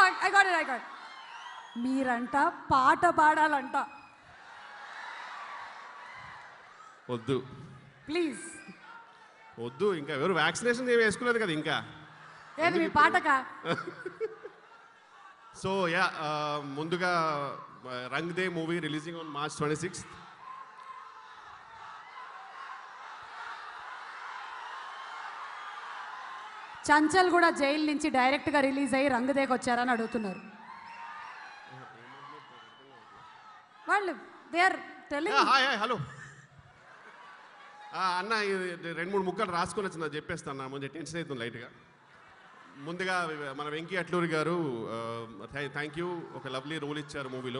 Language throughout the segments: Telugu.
ఐ గాట్ ఐ గాట్ మీరంట పాట పాడాలంట వద్దు ప్లీజ్ వద్దు ఇంకా ఎవరు వ్యాక్సినేషన్ ఏమి వేసుకోలేదు కదా ఇంకా ఏది మీ పాటకా సో యా ముందుగా Rang De movie releasing on March twenty six Chanchal కూడా జైలు నుంచి డైరెక్ట్ గా రిలీజ్ అయ్యి రంగుదేకి వచ్చారని అడుగుతున్నారు వాళ్ళు they are telling hi hi hello అన్న ఇది రెండు మూడు ముక్కలు రాసుకొని వచ్చిన చెప్పేస్తాను నా ముందు టెన్షన్ అవుతుంది లైట్గా ముందుగా మన వెంకీ అట్లూరి గారు థ్యాంక్ యూ ఒక లవ్లీ రోల్ ఇచ్చారు మూవీలో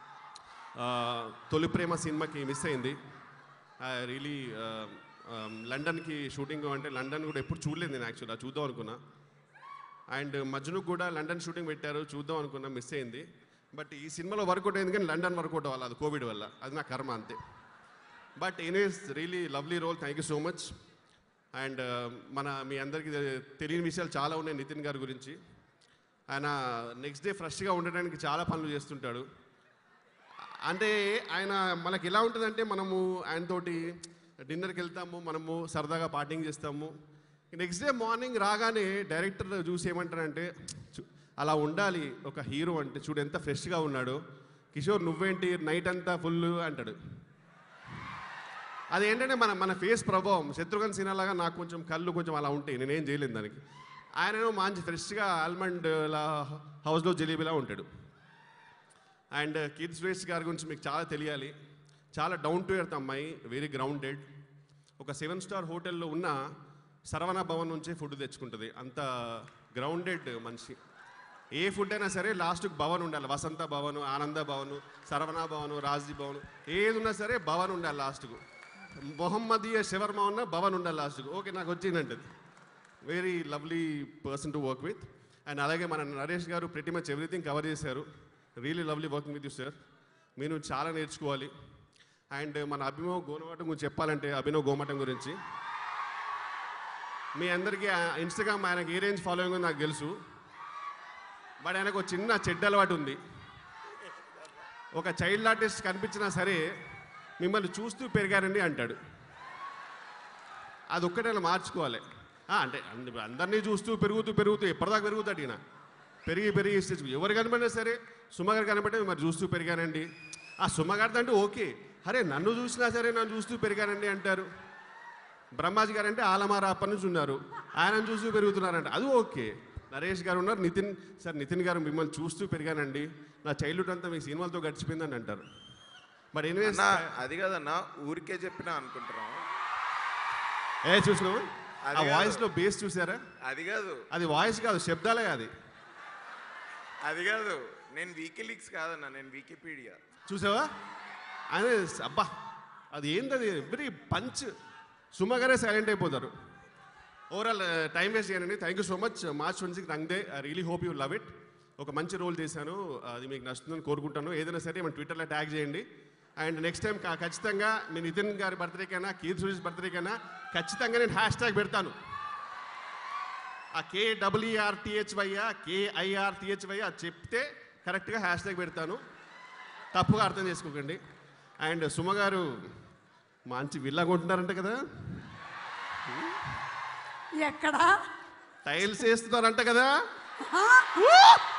తొలి ప్రేమ సినిమాకి మిస్ అయింది రియలీ లండన్కి షూటింగ్ అంటే లండన్ కూడా ఎప్పుడు చూడలేదు నేను యాక్చువల్గా చూద్దాం అనుకున్నా అండ్ మజ్ను కూడా లండన్ షూటింగ్ పెట్టారు చూద్దాం అనుకున్నా మిస్ అయింది బట్ ఈ సినిమాలో వర్కౌట్ అయింది కానీ లండన్ వర్కౌట్ అవ్వాలి అది కోవిడ్ వల్ల అది నా కర్మ అంతే but anyways really lovely role thank you so much and మన మీ అందరికీ తె- తెలియని విషయాలు చాలా ఉన్నాయి నితిన్ గారి గురించి ఆయన నెక్స్ట్ డే ఫ్రెష్గా ఉండడానికి చాలా పనులు చేస్తుంటాడు అంటే ఆయన మనకి ఎలా ఉంటుందంటే మనము ఆయనతోటి డిన్నర్కి వెళ్తాము మనము సరదాగా పార్టింగ్ చేస్తాము నెక్స్ట్ డే మార్నింగ్ రాగానే డైరెక్టర్ చూసి ఏమంటారంటే "చు, అలా ఉండాలి ఒక హీరో అంటే చూడు ఎంత ఫ్రెష్గా ఉన్నాడు కిషోర్ నువ్వేంటి నైట్ అంతా ఫుల్ అంటాడు అదేంటంటే మన మన ఫేస్ ప్రభావం శత్రుఘ్న సిన్హా లాగా నాకు కొంచెం కళ్ళు కొంచెం అలా ఉంటాయి నేనేం చేయలేను దానికి ఆయనేమో మంచి ఫ్రెష్గా ఆల్మండ్ లా హౌస్లో జలేబీలా ఉంటాడు అండ్ కీర్తి సురేష్ గారి గురించి మీకు చాలా తెలియాలి చాలా డౌన్ టు ఎర్త్ అమ్మాయి వెరీ గ్రౌండెడ్ ఒక సెవెన్ స్టార్ హోటల్లో ఉన్న సరవణ భవన్ నుంచే ఫుడ్ తెచ్చుకుంటుంది అంత గ్రౌండెడ్ మనిషి ఏ ఫుడ్ అయినా సరే లాస్ట్కి భవన్ ఉండాలి వసంత భవన్ ఆనంద భవన్ సరవణ భవన్ రాజ్ది భవన్ ఏది ఉన్నా సరే భవన్ ఉండాలి లాస్ట్కు మొహమ్మదీయ శవర్మ ఉన్న భవన్ ఉండాలి లాస్ట్కు ఓకే నాకు వచ్చిందంటది very lovely person to work with and అలాగే మన నరేష్ గారు ప్రతి మచ్ ఎవ్రీథింగ్ కవర్ చేశారు really lovely working with you sir మీరు చాలా నేర్చుకోవాలి అండ్ మన అభినవ్ గోనమటం గురించి చెప్పాలంటే అభినవ్ గోమటం గురించి మీ అందరికీ ఇన్స్టాగ్రామ్ ఆయనకి ఏ రేంజ్ ఫాలోయింగ్ ఉందో నాకు తెలుసు బట్ ఆయనకు ఒక చిన్న చెడ్డ అలవాటు ఉంది ఒక చైల్డ్ ఆర్టిస్ట్ కనిపించినా సరే మిమ్మల్ని చూస్తూ పెరిగారండి అంటాడు అది ఒక్కటే అలా మార్చుకోవాలి ఆ, అంటే అంద- అందరినీ చూస్తూ పెరుగుతూ పెరుగుతూ ఎప్పటిదాకా పెరుగుతాడు ఈయన పెరిగి పెరిగి స్టేజ్ ఎవరు కనబడినా సరే సుమగారు కనబడితే మరి చూస్తూ పెరిగానండి ఆ సుమగారితో అంటే ఓకే అరే నన్ను చూసినా సరే నన్ను చూస్తూ పెరిగానండి అంటారు బ్రహ్మాజీ గారు అంటే ఆలమార అప్పటి నుంచి ఉన్నారు ఆయనను చూస్తూ పెరుగుతున్నారంట అది ఓకే నరేష్ గారు ఉన్నారు నితిన్ సార్ నితిన్ గారు మిమ్మల్ని చూస్తూ పెరిగానండి నా చైల్డ్హుడ్ అంతా మీ సినిమాలతో గడిచిపోయిందని అంటారు బట్ ఎనీవేస్ అన్నా అది కాదన్నా ఊరికే చెప్పినా అనుకుంటున్నాం ఏ చూసినావు ఆ అది కాదు. వాయిస్లో బేస్ చూసారా అది కాదు అది వాయిస్ కాదు శబ్దాలే అది అది కాదు నేను వీకీలీక్స్ కాదన్నా నేను వికీపీడియా చూసావా అదే అబ్బా అది ఏంటది ఎవ్రీ పంచ్ సుమగారే సైలెంట్ అయిపోతారు ఓవరాల్ టైం వేస్ట్ చేయనండి thank you so much March twenty six Rang De I really hope you love it ఒక మంచి రోల్ చేశాను అది మీకు నచ్చుతుందని కోరుకుంటాను ఏదైనా సరే మన ట్విట్టర్లో ట్యాగ్ చేయండి అండ్ నెక్స్ట్ టైం ఖచ్చితంగా మీ నితిన్ గారి బర్త్డేకైనా కీర్తి సురేష్ బర్త్డేకైనా ఖచ్చితంగా నేను హ్యాష్ ట్యాగ్ పెడతాను ఆ కే డబ్ల్యూఆర్టీహెచ్వైయా కేఐఆర్టీహెచ్వై అది చెప్తే కరెక్ట్గా హ్యాష్ ట్యాగ్ పెడతాను తప్పుగా అర్థం చేసుకోకండి అండ్ సుమ గారు మంచి విల్లా కొంటున్నారంట కదా ఎక్కడా టైల్స్ వేస్తున్నారంట కదా ఆ?